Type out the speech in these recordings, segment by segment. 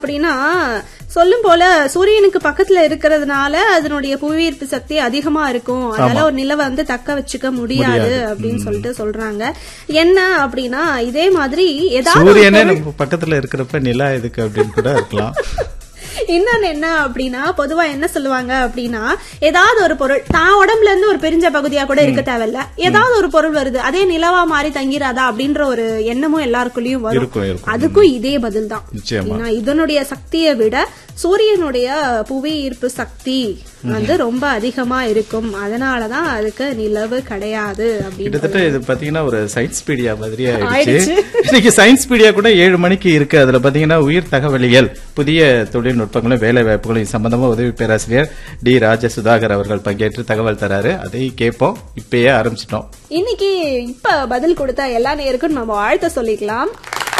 அப்படின்னா சொல்லும் போல சூரியனுக்கு பக்கத்துல இருக்கிறதுனால அதனுடைய புவியீர்ப்பு சக்தி அதிகமா இருக்கும் அதனால ஒரு நிலவை வந்து தக்க வச்சுக்க முடியாது அப்படின்னு சொல்லிட்டு சொல்றாங்க என்ன அப்படின்னா இதே மாதிரி ஏதாவது ஒரு சூரியனே நம்ம பக்கத்துல இருக்கிறப்ப நிலா எதுக்கு அப்படின்னு கூட இருக்கலாம் இன்னொன்னு என்ன அப்படின்னா பொதுவா என்ன சொல்லுவாங்க அப்படின்னா ஏதாவது ஒரு பொருள் தான் உடம்புல இருந்து ஒரு பிரிஞ்ச பகுதியா கூட இருக்க தேவையில்ல ஏதாவது ஒரு பொருள் வருது அதே நிலவா மாறி தங்கிராதா அப்படின்ற ஒரு எண்ணமும் எல்லாருக்குள்ளயும் வரும் இருக்கும் இருக்கும் அதுக்கும் இதே பதில் தான் நிச்சயமா ஏன்னா இதனுடைய சக்தியை விட சூரியனுடைய புவி ஈர்ப்பு சக்தி வந்து ரொம்ப அதிகமா இருக்கும் அதனாலதான் அதுக்கு நிலவு கிடையாது அப்படின்னு கிட்டத்தட்ட இது பாத்தீங்கன்னா ஒரு சயின்ஸ் பீடியா மாதிரி ஆயிடுச்சு ஆயிடுச்சு. இன்னைக்கு சயின்ஸ் பீடியா கூட ஏழு மணிக்கு இருக்கு அதுல பாத்தீங்கன்னா உயிர் தகவலியல் புதிய தொழில்நுட்பங்களும் வேலை வாய்ப்புகளும் இது சம்பந்தமா உதவி பேராசிரியர் டி ராஜ சுதாகர் அவர்கள் பங்கேற்று தகவல் தராரு அதை கேட்போம் இப்பயே ஆரம்பிச்சிட்டோம் இன்னைக்கு இப்ப பதில் கொடுத்த எல்லா நேருக்கும் நம்ம வாழ்த்த சொல்லிக்கலாம்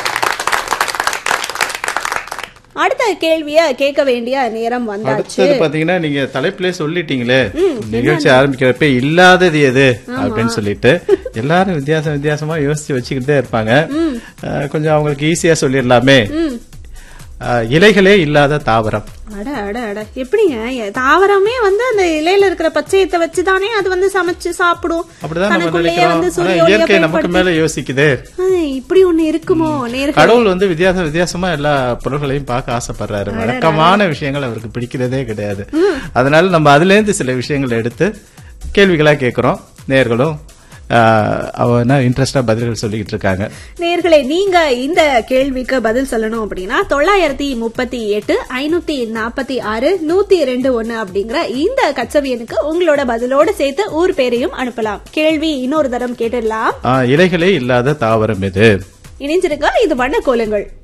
அடுத்த கேள்விய கேட்க வேண்டிய நேரம் வந்தாச்சு அடுத்தது பாத்தீங்கன்னா நீங்க தலைப்பிலே சொல்லிட்டீங்களே நிகழ்ச்சி ஆரம்பிக்கிறப்ப இல்லாதது எது அப்படின்னு சொல்லிட்டு எல்லாரும் வித்தியாசம் வித்தியாசமா யோசிச்சு வச்சுக்கிட்டே இருப்பாங்க அஹ், கொஞ்சம் அவங்களுக்கு ஈஸியா சொல்லிடலாமே அஹ், இலைகளே இல்லாத தாவரம் அட அட அட எப்படிங்க எ- தாவரமே வந்து அந்த இலையில இருக்கிற பச்சையத்தை வச்சுதானே அது வந்து சமைச்சு சாப்பிடும் அப்படிதான் நம்ம தனக்குள்ளேயே நினைக்கிறோம் வந்து ஆனா சூரிய ஒளியை இயற்கை நமக்கு பயன்படுத்தி- மேல யோசிக்குதே ஆ, இப்படி ஒண்ணு இருக்குமோ நேர்கள் கடவுள் வந்து வித்தியாச வித்தியாசமா எல்லா பொருள்களையும் பார்க்க ஆசைப்படுறாரு வழக்கமான விஷயங்கள் அவருக்கு பிடிக்கிறதே கிடையாது அதனால நம்ம அதுல இருந்து சில விஷயங்களை எடுத்து கேள்விகளா கேட்கிறோம் நேர்களும் அவனா இன்ட்ரெஸ்டா பதில்கள் சொல்லிக்கிட்டு இருக்காங்க நேர்களே நீங்க இந்த கேள்விக்கு பதில் சொல்லணும் அப்படின்னா தொள்ளாயிரத்தி முப்பத்தி எட்டு ஐநூத்தி நாற்பத்தி ஆறு நூத்தி ரெண்டு ஒன்னு அப்படிங்கிற இந்த கச்சவியனுக்கு உங்களோட பதிலோட சேர்த்து ஊர் பேரையும் அனுப்பலாம் கேள்வி இன்னொரு தரம் கேட்டுடலாம் ஆஹ், இலைகளே இல்லாத தாவரம் எது இணைஞ்சிருங்க இது வண்ண கோலங்கள்